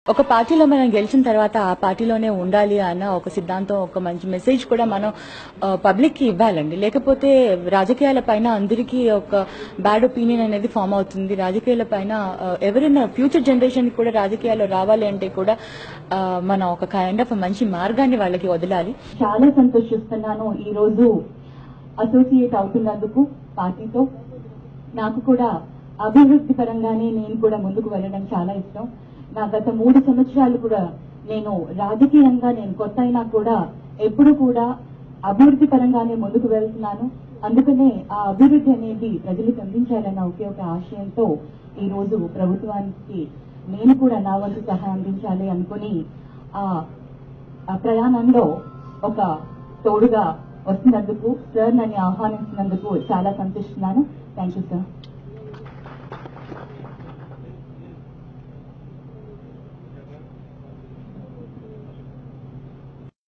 ఒక పార్టీలో మనం గెలిచిన తర్వాత ఆ పార్టీలోనే ఉండాలి అన్న ఒక సిద్ధాంతం ఒక మంచి మెసేజ్ కూడా మనం పబ్లిక్ కి ఇవ్వాలండి లేకపోతే రాజకీయాల పైన అందరికీ ఒక బ్యాడ్ ఒపీనియన్ అనేది ఫామ్ అవుతుంది రాజకీయాల పైన ఆ, ఎవరైనా ఫ్యూచర్ జనరేషన్ కూడా రాజకీయాల్లో రావాలి అంటే కూడా ఆ, మనం ఒక కైండ్ ఆఫ్ మంచి మార్గాన్ని వాళ్ళకి వదలాలి చాలా సంతోషిస్తున్నాను ఈ రోజు అసోసియేట్ అవుతున్నందుకు పార్టీతో నాకు కూడా అభివృద్ధి పరంగానే నేను కూడా ముందుకు వెళ్ళడం చాలా ఇష్టం నా గత మూడు సంవత్సరాలు కూడా నేను రాజకీయంగా నేను కొత్త అయినా కూడా ఎప్పుడు కూడా అభివృద్ధి పరంగానే ముందుకు వెళ్తున్నాను అందుకనే ఆ అభివృద్ధి అనేది ప్రజలకు అందించాలన్న ఒకే ఒక ఆశయంతో ఈ రోజు ప్రభుత్వానికి నేను కూడా నా వంతు సహాయం అందించాలి అనుకుని ఆ ఆ ప్రయాణంలో ఒక తోడుగా వస్తున్నందుకు సార్ నన్ను ఆహ్వానించినందుకు చాలా సంతోషిస్తున్నాను థ్యాంక్ యూ సార్